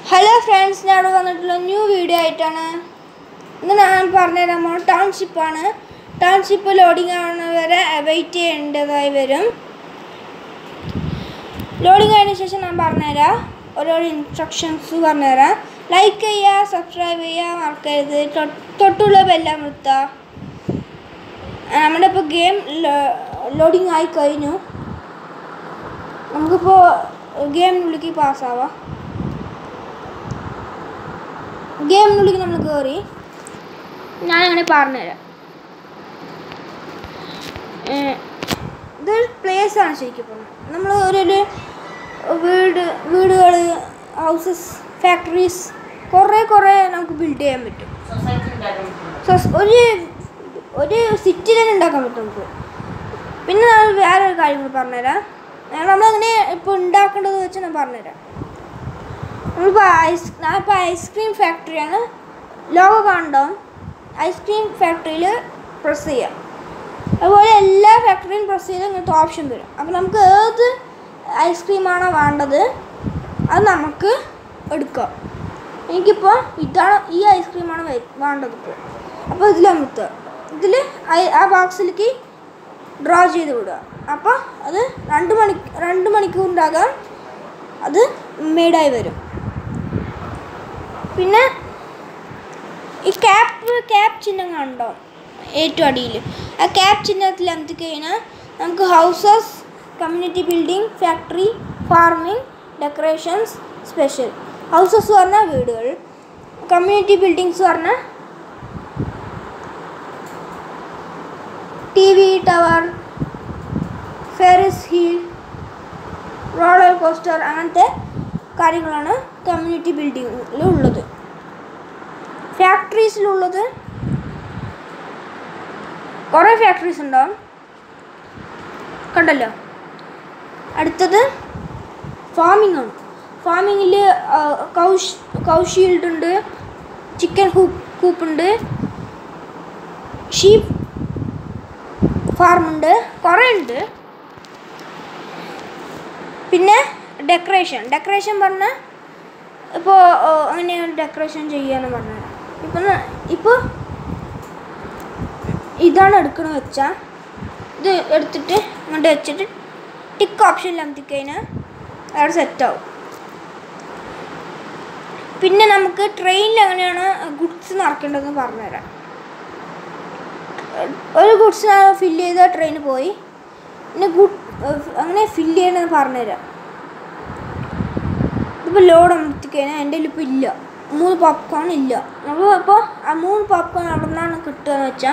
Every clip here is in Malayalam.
ഹലോ ഫ്രണ്ട്സ് ഞാൻ ഇവിടെ വന്നിട്ടുള്ള ന്യൂ വീഡിയോ ആയിട്ടാണ് ഇന്ന് ഞാൻ പറഞ്ഞുതരാൻ പോകുന്നത് ടൗൺഷിപ്പാണ് ടൗൺഷിപ്പ് ലോഡിംഗ് ആവുന്ന വരെ വെയിറ്റ് ചെയ്യേണ്ടതായി വരും ലോഡിംഗ് ആയതിനു ശേഷം ഞാൻ പറഞ്ഞുതരാം ഓരോരോ ഇൻസ്ട്രക്ഷൻസ് പറഞ്ഞുതരാം ലൈക്ക് ചെയ്യുക സബ്സ്ക്രൈബ് ചെയ്യുക മറക്കരുത് തൊ- തൊട്ടുള്ള ബെല്ലമൃത്ത നമ്മുടെ ഇപ്പോൾ ഗെയിം ലോഡിംഗ് ആയി കഴിഞ്ഞു നമുക്കിപ്പോൾ ഗെയിമിനുള്ളിലേക്ക് പാസ്സാവാം ഗെയിമിനുള്ളിൽ നമ്മൾ കയറി ഞാനങ്ങനെ പറഞ്ഞുതരാം ഏഹ് ഇതൊരു place ആണ് ശരിക്കും പറഞ്ഞാൽ നമ്മൾ ഒരു ഒരു വീട് വീടുകൾ ഹൗസസ് ഫാക്ടറീസ് കുറേ കുറേ നമുക്ക് ബിൽഡ് ചെയ്യാൻ പറ്റും സൊസ്- ഒരു ഒരു സിറ്റി തന്നെ ഉണ്ടാക്കാൻ പറ്റും നമുക്ക് പിന്നെ ഞാൻ വേറെ ഒരു കാര്യം കൂടി പറഞ്ഞുതരാം ഞാൻ നമ്മളങ്ങനെ ഇപ്പോൾ ഉണ്ടാക്കേണ്ടത് വെച്ച് ഞാൻ പറഞ്ഞുതരാം നമ്മളിപ്പോൾ ഐസ് ഞാനിപ്പോൾ ഐസ്ക്രീം ഫാക്ടറിയാണ് ലോഗോ കാണുന്നുണ്ടാവും ഐസ്ക്രീം ഫാക്ടറിയിൽ പ്രസ് ചെയ്യാം അതുപോലെ എല്ലാ ഫാക്ടറിയും പ്രസ് ചെയ്ത് ഇങ്ങനത്തെ ഓപ്ഷൻ വരും അപ്പോൾ നമുക്ക് ഏത് ഐസ്ക്രീമാണോ വേണ്ടത് അത് നമുക്ക് എടുക്കാം എനിക്കിപ്പോൾ ഇതാണ് ഈ ഐസ്ക്രീമാണ് വേ- വേണ്ടത് ഇപ്പോൾ അപ്പോൾ ഇതിൽ അമർത്തുക ഇതിൽ ആ ബോക്സിലേക്ക് ഡ്രോ ചെയ്ത് വിടുക അപ്പോൾ അത് രണ്ട് മണി രണ്ട് മണിക്കൂറിൻ്റകം അത് മെയ്ഡായി വരും പിന്നെ ഈ ക്യാപ്പ് ക്യാപ്പ് ചിഹ്നം കണ്ടോ ഏറ്റവും അടിയിൽ ആ ക്യാപ്പ് ചിഹ്നത്തിൽ അമർത്തി കഴിഞ്ഞാൽ നമുക്ക് houses community building factory farming decorations special houses പറഞ്ഞാൽ വീടുകൾ കമ്മ്യൂണിറ്റി ബിൽഡിങ്സ് പറഞ്ഞാൽ T V tower Ferris wheel roller coaster അങ്ങനത്തെ കാര്യങ്ങളാണ് കമ്മ്യൂണിറ്റി ബിൽഡിങ്ങിൽ ഉള്ളത് ഫാക്ടറീസിലുള്ളത് കുറേ ഫാക്ടറീസ് ഉണ്ടാവും കണ്ടല്ലോ അടുത്തത് ഫാമിംഗ് ആണ് ഫാമിങ്ങിൽ കൗഷ് കൗഷീൽഡ് ഉണ്ട് ചിക്കൻ കൂപ്പ് കൂപ്പുണ്ട് ഷീപ്പ് ഫാർമുണ്ട് കുറേ ഉണ്ട് പിന്നെ ഡെക്കറേഷൻ ഡെക്കറേഷൻ പറഞ്ഞാൽ ഇപ്പോൾ അങ്ങനെയാണ് ഡെക്കറേഷൻ ചെയ്യാന്ന് പറഞ്ഞത് ഇപ്പം ഇപ്പോൾ ഇതാണ് എടുക്കണമെന്ന് വെച്ചാൽ ഇത് എടുത്തിട്ട് ഇങ്ങോട്ട് വെച്ചിട്ട് ടിക്ക് ഓപ്ഷനിൽ അമർത്തിക്കഴിഞ്ഞാൽ അവിടെ സെറ്റാവും പിന്നെ നമുക്ക് ട്രെയിനിൽ എങ്ങനെയാണ് ഗുഡ്സ് നിറക്കേണ്ടതെന്ന് പറഞ്ഞുതരാം ഒരു ഗുഡ്സ് ഫില്ല് ചെയ്ത ട്രെയിൻ പോയി പിന്നെ ഗുഡ് അങ്ങനെ ഫില്ല് ചെയ്യണമെന്ന് പറഞ്ഞുതരാം ഇതിപ്പോൾ ലോഡ് അമർത്തിക്കഴിഞ്ഞാൽ എൻ്റെ കയ്യിൽ ഇപ്പോൾ ഇല്ല മൂന്ന് പോപ്കോൺ ഇല്ല നമ്മൾ ഇപ്പോൾ ആ മൂന്ന് പോപ്കോൺ അവിടെ നിന്നാണ് കിട്ടുക എന്ന് വെച്ചാൽ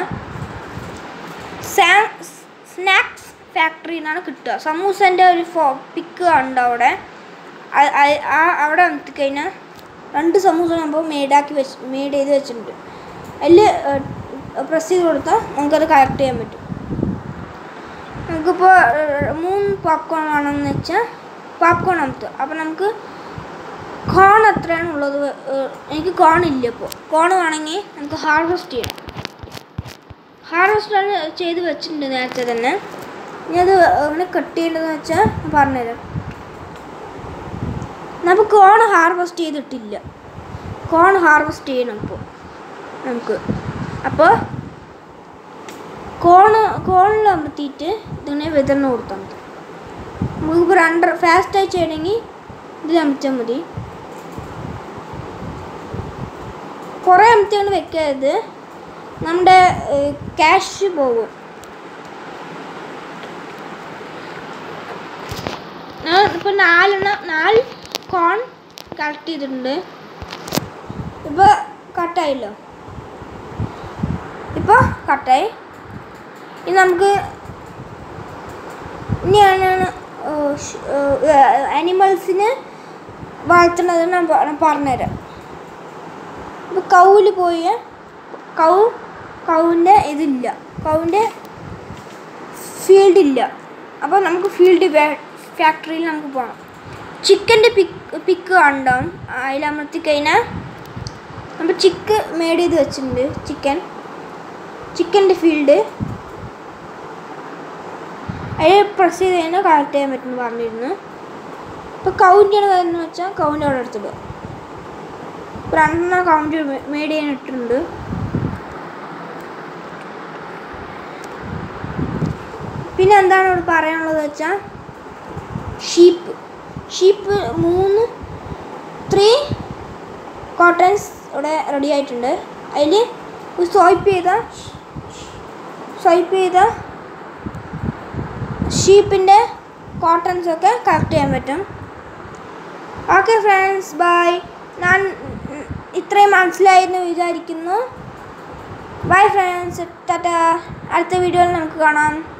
സ്നാക്സ് ഫാക്ടറിയിൽ നിന്നാണ് കിട്ടുക സമൂസൻ്റെ ഒരു ഫോ പിക്ക് ഉണ്ട് അവിടെ ആ- ആ- ആ അവിടെ അമർത്തിക്കഴിഞ്ഞാൽ രണ്ട് സമൂസ നമ്മൾ മെയ്ഡാക്കി വെച്ച് മെയ്ഡ് ചെയ്ത് വെച്ചിട്ടുണ്ട് അതിൽ പ്രസ് ചെയ്ത് കൊടുത്താൽ നമുക്കത് കളക്ട് ചെയ്യാൻ പറ്റും നമുക്കിപ്പോൾ മൂന്ന് പോപ്കോൺ വേണമെന്ന് വെച്ചാൽ പോപ്കോൺ അമർത്തുക അപ്പോൾ നമുക്ക് കോൺ എത്രയാണ് ഉള്ളത് ഏഹ് എനിക്ക് കോൺ ഇല്ല ഇപ്പോൾ കോൺ വേണമെങ്കിൽ നമുക്ക് ഹാർവെസ്റ്റ് ചെയ്യണം ഹാർവെസ്റ്റ് ആണ് ചെയ്ത് വെച്ചിട്ടുണ്ട് നേരത്തെ തന്നെ ഇനി അത് എങ്ങനെ കട്ട് ചെയ്യേണ്ടതെന്ന് വെച്ചാൽ ഞാൻ പറഞ്ഞുതരാം നമുക്ക് കോൺ ഹാർവെസ്റ്റ് ചെയ്തിട്ടില്ല കോൺ ഹാർവെസ്റ്റ് ചെയ്യണം ഇപ്പോൾ നമുക്ക് അപ്പോൾ കോണ് കോണിൽ അമർത്തിയിട്ട് ഇതിങ്ങനെ വിതരണം കൊടുത്താൽ മതി നമുക്കിപ്പോൾ രണ്ട് ഫാസ്റ്റായി ചെയ്യണമെങ്കിൽ ഇതിൽ അമർത്തിയാൽ മതി കുറേ അമർത്തിയാണ് വെക്കരുത് നമ്മുടെ ക്യാഷ് പോകും ഞാൻ ഇപ്പോൾ നാലെണ്ണം നാല് കോൺ കളക്ട് ചെയ്തിട്ടുണ്ട് ഇപ്പോൾ കട്ടായല്ലോ ഇപ്പോൾ കട്ടായി ഇനി നമുക്ക് ഇനിയാണ് ആനിമൽസിന് വളർത്തുന്നത് ഞാൻ പ- ഞാൻ പറഞ്ഞുതരാം ഇപ്പോൾ കൗവിൽ പോയി കൗ കൗവിൻ്റെ ഇതില്ല കൗവിൻ്റെ ഫീൽഡ് ഇല്ല അപ്പോൾ നമുക്ക് ഫീൽഡ് ഫാക്ടറിയിൽ നമുക്ക് പോകണം ചിക്കൻ്റെ പിക്ക് പിക്ക് ഉണ്ടാവും അതിലമർത്തി കഴിഞ്ഞാൽ നമ്മൾ ചിക്ക് മേഡ് ചെയ്ത് വെച്ചിട്ടുണ്ട് ചിക്കൻ ചിക്കൻ്റെ ഫീൽഡ് അതിൽ പ്രസ് ചെയ്ത് കഴിഞ്ഞാൽ കളക്ട് ചെയ്യാൻ പറ്റുമെന്ന് പറഞ്ഞിരുന്നു ഇപ്പോൾ കൗൻ്റാണ് വരുന്നത് വെച്ചാൽ കൗണ്ട് അവിടെ എടുത്തിടുക രണ്ടെണ്ണം കൗണ്ട് മേഡ് ചെയ്യാൻ ഇട്ടിട്ടുണ്ട് പിന്നെ എന്താണ് ഇവിടെ പറയാനുള്ളത് വെച്ചാൽ ഷീപ്പ് ഷീപ്പ് മൂന്ന് ത്രീ കോട്ടൺസ് ഇവിടെ റെഡി ആയിട്ടുണ്ട് അതിൽ സ്വൈപ്പ് ചെയ്ത സ്വൈപ്പ് ചെയ്ത ഷീപ്പിൻ്റെ കോട്ടൺസ് ഒക്കെ കളക്ട് ചെയ്യാൻ പറ്റും ഓക്കെ ഫ്രണ്ട്സ് ബൈ ഞാൻ ഉം, ഇത്രയും മനസ്സിലായെന്ന് വിചാരിക്കുന്നു ബൈ ഫ്രണ്ട്സ് ടാറ്റ അടുത്ത വീഡിയോയിൽ നമുക്ക് കാണാം